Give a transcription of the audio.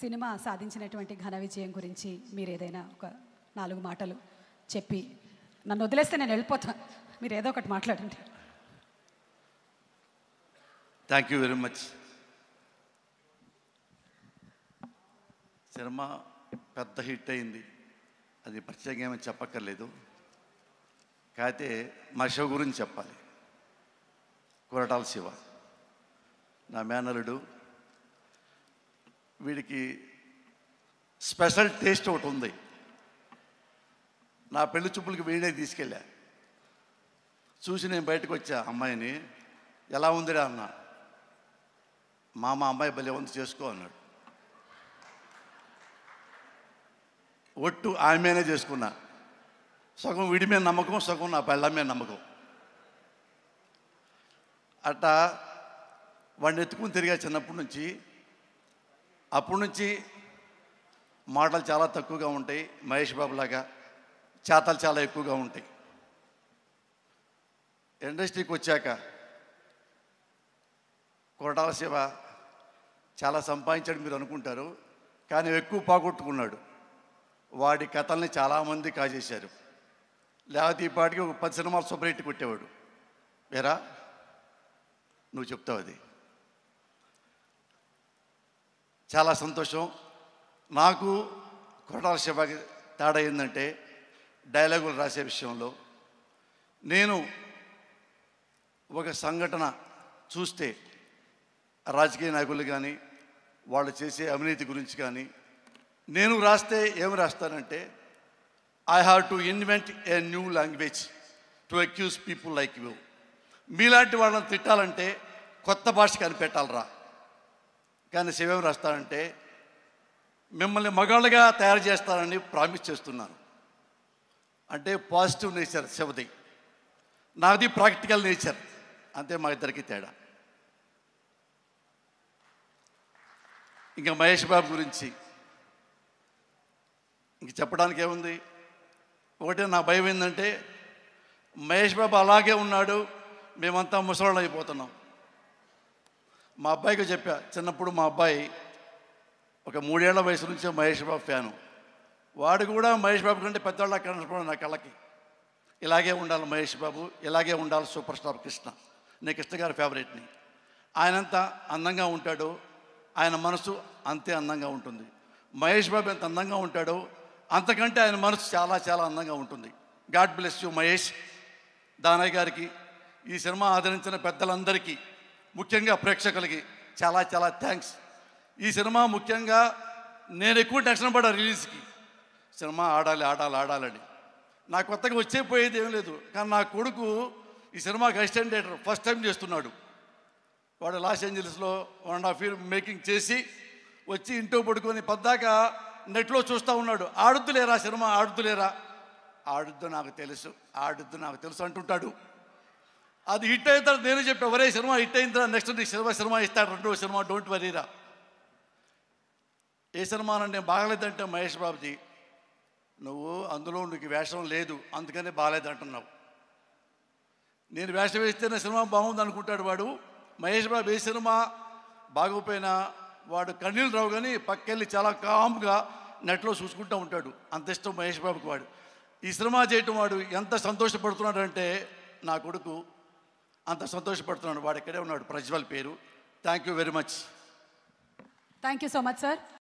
cinema సాధించినటువంటి ఘన విజయం గురించి మీరు ఏదైనా ఒక నాలుగు మాటలు చెప్పి నన్ను వదిలేస్తే నేను వెళ్ళిపోతాను మీరు ఏదో ఒకటి మాట్లాడండి thank you very much cinema పెద్ద హిట్ అయింది అది ప్రత్యేకంగా ఏమీ చెప్పక్కర్లేదు కాకపోతే మా శివ గురించి చెప్పాలి కొరటాల శివ నా మేనలుడు వీడికి స్పెషల్ టేస్ట్ ఒకటి ఉంది నా పెళ్లి చూపులకి వీడే తీసుకెళ్ళా చూసి నేను బయటకు వచ్చా అమ్మాయిని ఎలా ఉందిరా అన్నా మామ అమ్మాయి భలే ఉంది చేసుకో అన్నాడు ఒట్టు ఆమెనే చేసుకున్నా సగం వీడి మీద నమ్మకం సగం నా పెళ్ళ మీద నమ్మకం అట్టా వాడిని ఎత్తుకుని తిరిగా చిన్నప్పటి నుంచి అప్పటి నుంచి మాటలు చాలా తక్కువగా ఉంటాయి మహేష్ బాబు లాగా చేతలు చాలా ఎక్కువగా ఉంటాయి ఇండస్ట్రీకి వచ్చాక కొరటాల శివ చాలా సంపాదించాడు మీరు అనుకుంటారు కానీ ఎక్కువ పోగొట్టుకున్నాడు వాడి కథల్ని చాలామంది కాజేశారు లేకపోతే ఈ పాటికి ఒక పది సినిమాలు సూపర్ హిట్ కొట్టేవాడు వేరా నువ్వు చెప్తావు అది చాలా సంతోషం నాకు కొరటాల శివకి తేడా ఏంటంటే డైలాగులు రాసే విషయంలో నేను ఒక సంఘటన చూస్తే రాజకీయ నాయకులు కానీ వాళ్ళు చేసే అవినీతి గురించి కానీ నేను రాస్తే ఏమి రాస్తానంటే I have to invent a new language to accuse people like you మీలాంటి వాళ్ళని తిట్టాలంటే కొత్త భాష కనిపెట్టాలరా కానీ శివేం రాస్తానంటే మిమ్మల్ని మగాళ్ళుగా తయారు చేస్తానని ప్రామిస్ చేస్తున్నాను అంటే పాజిటివ్ నేచర్ శివది నాది ప్రాక్టికల్ నేచర్ అంతే మా ఇద్దరికి తేడా ఇంకా మహేష్ బాబు గురించి ఇంక చెప్పడానికి ఏముంది ఒకటే నా భయం ఏంటంటే మహేష్ బాబు అలాగే ఉన్నాడు మేమంతా ముసలాళ్ళు అయిపోతున్నాం మా అబ్బాయికి చెప్పా చిన్నప్పుడు మా అబ్బాయి ఒక మూడేళ్ల వయసు నుంచే మహేష్ బాబు ఫ్యాను వాడు కూడా మహేష్ బాబు కంటే పెద్దవాళ్ళ కనపడు నా కళ్ళకి ఇలాగే ఉండాలి మహేష్ బాబు ఇలాగే ఉండాలి సూపర్ స్టార్ కృష్ణ నేను కృష్ణ గారి ఫేవరెట్ని ఆయనంత అందంగా ఉంటాడు ఆయన మనసు అంతే అందంగా ఉంటుంది మహేష్ బాబు ఎంత అందంగా ఉంటాడో అంతకంటే ఆయన మనసు చాలా చాలా అందంగా ఉంటుంది God bless you Mahesh Danayya గారికి ఈ సినిమా ఆదరించిన పెద్దలందరికీ ముఖ్యంగా ప్రేక్షకులకి చాలా చాలా థ్యాంక్స్ ఈ సినిమా ముఖ్యంగా నేను ఎక్కువ టెన్షన్ పడ్డా రిలీజ్కి సినిమా ఆడాలి ఆడాలి ఆడాలని నా కొత్తగా వచ్చే పోయేది ఏం లేదు కానీ నా కొడుకు ఈ సినిమాకి అసిస్టెంట్ డైరెక్టర్ ఫస్ట్ టైం చేస్తున్నాడు వాడు లాస్ ఏంజల్స్లో one and half year making చేసి వచ్చి ఇంట్లో పడుకొని పద్దాక నెట్లో చూస్తూ ఉన్నాడు ఆడుద్దులేరా సినిమా ఆడుద్దులేరా ఆడుద్దు నాకు తెలుసు ఆడుద్దు నాకు తెలుసు అంటుంటాడు అది హిట్ అయిన తర్వాత నేను చెప్పా ఒరే సినిమా హిట్ అయిన తర్వాత నెక్స్ట్ నీకు సినిమా సినిమా ఇస్తాడు రెండో సినిమా డోంట్ వరీరా ఏ సినిమా నేను బాగలేదంటే మహేష్ బాబుజీ నువ్వు అందులో నీకు వేషం లేదు అందుకనే బాగాలేదంటున్నావు నేను వేషం వేస్తేనే సినిమా బాగుంది అనుకుంటాడు వాడు మహేష్ బాబు ఏ సినిమా బాగోపోయినా వాడు కన్నీళ్ళు రావు కానీ పక్కెళ్ళి చాలా కామ్గా నెట్లో చూసుకుంటూ ఉంటాడు అంత ఇష్టం మహేష్ బాబుకి వాడు ఈ సినిమా చేయటం వాడు ఎంత సంతోషపడుతున్నాడు అంటే నా కొడుకు అంత సంతోషపడుతున్నాడు వాడు ఇక్కడే ఉన్నాడు ప్రజ్వల్ పేరు thank you very much thank you so much sir